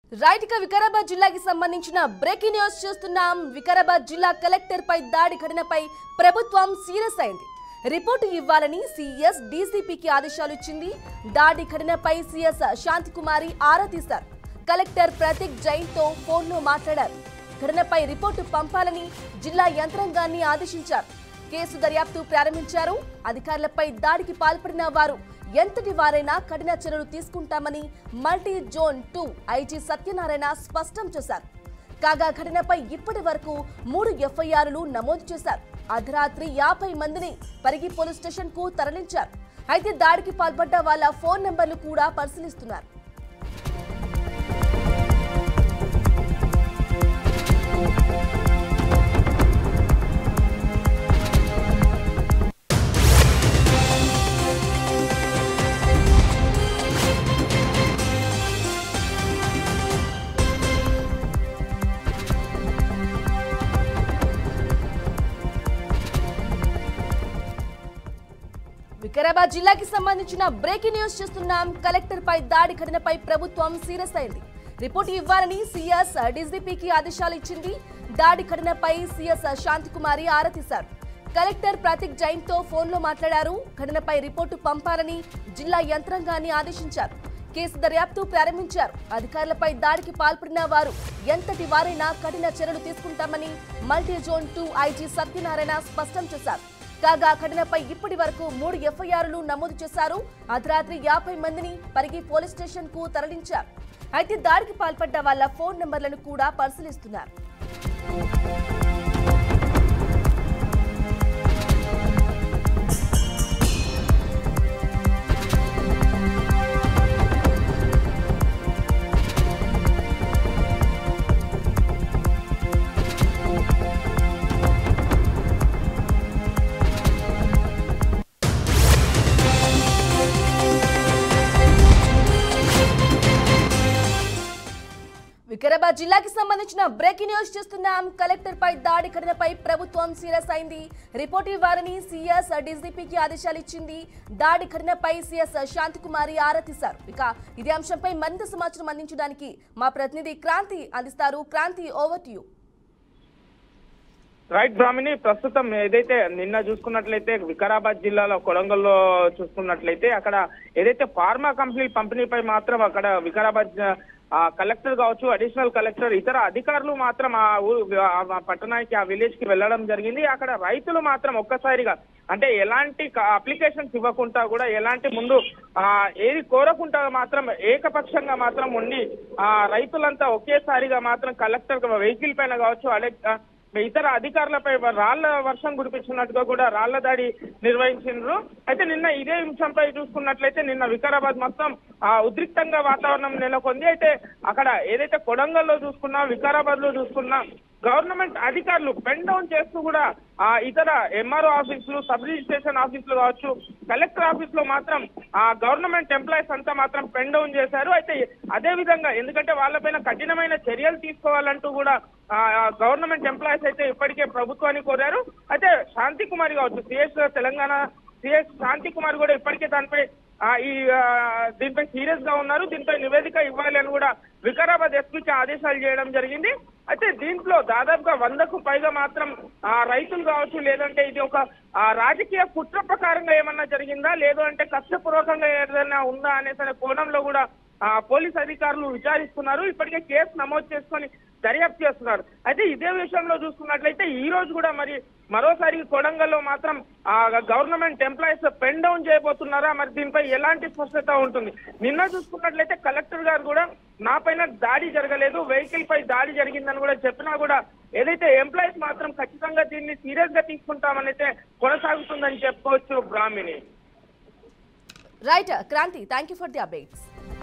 right ఇక వికారాబాద్ జిల్లాకి సంబంధించిన బ్రేకింగ్ న్యూస్ చూస్తున్నాం వికారాబాద్ జిల్లా కలెక్టర్ పై దాడి ఘటనపై ప్రభుత్వం సీరియస్ అయింది రిపోర్టు ఇవ్వాలని సీఎస్ డీసీపీకి ఆదేశాలు ఇచ్చింది దాడి ఘటనపై సీఎస్ శాంతికుమారి ఆరా తీశారు కలెక్టర్ ప్రతీక్ జైన్ తో ఫోన్లో మాట్లాడారు ఘటనపై రిపోర్టు పంపాలని జిల్లా యంత్రాంగాన్ని ఆదేశించారు కేసు దర్యాప్తు ప్రారంభించారు అధికారులపై దాడికి పాల్పడిన వారు ఎంతటి వారైనా కఠిన చర్యలు తీసుకుంటామని multi zone two IG Satyanarayana స్పష్టం చేశారు కాగా ఘటనపై ఇప్పటి వరకు మూడు ఎఫ్ఐఆర్లు నమోదు చేశారు అర్ధరాత్రి యాభై మందిని పరిగి పోలీస్ స్టేషన్ కు తరలించారు అయితే దాడికి పాల్పడ్డ వాళ్ళ ఫోన్ నెంబర్లు కూడా పరిశీలిస్తున్నారు వికారాబాద్ జిల్లాకి సంబంధించిన బ్రేకింగ్ న్యూస్ చూస్తున్నాం కలెక్టర్ పై దాడి ఘటనపై ప్రభుత్వం సీరియస్ అయింది రిపోర్ట్ ఇవ్వాలని సీఎస్ డీజీపీకి ఆదేశాలు ఇచ్చింది దాడి ఘటనపై సీఎస్ శాంతికుమారి ఆరా తీశారు కలెక్టర్ ప్రతీక్ జైన్ తో ఫోన్ లో మాట్లాడారు ఘటనపై రిపోర్టు పంపాలని జిల్లా యంత్రాంగాన్ని ఆదేశించారు కేసు దర్యాప్తు ప్రారంభించారు అధికారులపై దాడికి పాల్పడిన వారు ఎంతటి వారైనా కఠిన చర్యలు తీసుకుంటామని multi zone two IG Satyanarayana స్పష్టం చేశారు కాగా ఘటనపై ఇప్పటి వరకు మూడు ఎఫ్ఐఆర్లు నమోదు చేశారు అర్ధరాత్రి యాభై మందిని పరిగి పోలీస్ స్టేషన్ కు తరలించారు అయితే దాడికి పాల్పడ్డ వాళ్ళ ఫోన్ నంబర్లను కూడా పరిశీలిస్తున్నారు వికారాబాద్ జిల్లాకి సంబంధించిన బ్రేకింగ్ న్యూస్ చూస్తున్నాం కలెక్టర్ పై దాడి ఘటనపై ప్రభుత్వం సీరియస్ అయింది రిపోర్ట్ ఇవ్వాలని సీఎస్ డీజీపీకి ఆదేశాలు ఇచ్చింది దాడి ఘటనపై సీఎస్ శాంతికుమారి ఆరా తీశారు ఇక ఇదే అంశంపై మరింత సమాచారం అందించడానికి మా ప్రతినిధి క్రాంతి అందిస్తారు Kranthi over to you right Brahmini ప్రస్తుతం ఏదైతే నిన్న చూసుకున్నట్లయితే వికారాబాద్ జిల్లాలో కొడంగల్లో చూసుకున్నట్లయితే అక్కడ ఏదైతే ఫార్మా కంపెనీ పంపిణీపై మాత్రం అక్కడ వికారాబాద్ ఆ, కలెక్టర్ కావచ్చు అడిషనల్ కలెక్టర్ ఇతర అధికారులు మాత్రం ఆ ఊరు ఆ పట్టణానికి ఆ విలేజ్ కి వెళ్ళడం జరిగింది అక్కడ రైతులు మాత్రం ఒక్కసారిగా అంటే ఎలాంటి అప్లికేషన్స్ ఇవ్వకుండా కూడా ఎలాంటి ముందు ఆ ఏది కోరకుండా మాత్రం ఏకపక్షంగా మాత్రం ఉండి ఆ రైతులంతా ఒకేసారిగా మాత్రం కలెక్టర్ వెహికల్ పైన కావచ్చు అలే ఇతర అధికారులపై రాళ్ల వర్షం కురిపించినట్టుగా కూడా రాళ్ల దాడి నిర్వహించారు అయితే నిన్న ఇదే అంశంపై చూసుకున్నట్లయితే నిన్న వికారాబాద్ మొత్తం ఆ ఉద్రిక్తంగా వాతావరణం నెలకొంది అయితే అక్కడ ఏదైతే కొడంగల్లో చూసుకున్నా వికారాబాద్ లో చూసుకున్నా గవర్నమెంట్ అధికారులు పెన్ డౌన్ చేస్తూ కూడా ఆ ఇతర ఎంఆర్ఓ ఆఫీసులు సబ్ రిజిస్ట్రేషన్ ఆఫీసులు కావచ్చు కలెక్టర్ ఆఫీస్ లో మాత్రం ఆ గవర్నమెంట్ ఎంప్లాయీస్ అంతా మాత్రం పెన్ డౌన్ చేశారు అయితే అదే విధంగా ఎందుకంటే వాళ్ళపైన కఠినమైన చర్యలు తీసుకోవాలంటూ కూడా ఆ గవర్నమెంట్ ఎంప్లాయీస్ అయితే ఇప్పటికే ప్రభుత్వాన్ని కోరారు అయితే శాంతి కుమారి కావచ్చు సిఎస్ తెలంగాణ సిఎస్ శాంతి కుమార్ కూడా ఇప్పటికే దానిపై ఆ, ఈ ఆ, దీనిపై సీరియస్ గా ఉన్నారు దీనిపై నివేదిక ఇవ్వాలి అని కూడా వికారాబాద్ ఎస్పీకి ఆదేశాలు చేయడం జరిగింది అయితే దీంట్లో దాదాపుగా వందకు పైగా మాత్రం ఆ, రైతులు కావచ్చు లేదంటే ఇది ఒక ఆ, రాజకీయ కుట్ర ప్రకారంగా ఏమన్నా జరిగిందా లేదు అంటే కష్టపూర్వకంగా ఏదైనా ఉందా అనేసి కోణంలో కూడా ఆ, పోలీస్ అధికారులు విచారిస్తున్నారు ఇప్పటికే కేసు నమోదు చేసుకొని దర్యాప్తు చేస్తున్నారు అయితే ఇదే విషయంలో చూసుకున్నట్లయితే ఈ రోజు కూడా మరి మరోసారి కొడంగల్లో మాత్రం ఆ గవర్నమెంట్ ఎంప్లాయీస్ పెన్ డౌన్ చేయబోతున్నారా మరి దీనిపై ఎలాంటి స్పష్టత ఉంటుంది నిన్న చూసుకున్నట్లయితే కలెక్టర్ గారు కూడా నా పైన దాడి జరగలేదు వెహికల్ పై దాడి జరిగిందని కూడా చెప్పినా కూడా ఏదైతే ఎంప్లాయీస్ మాత్రం ఖచ్చితంగా దీన్ని సీరియస్ గా తీసుకుంటామని అయితే కొనసాగుతుందని చెప్పుకోవచ్చు Brahmini right Kranthi thank you for the updates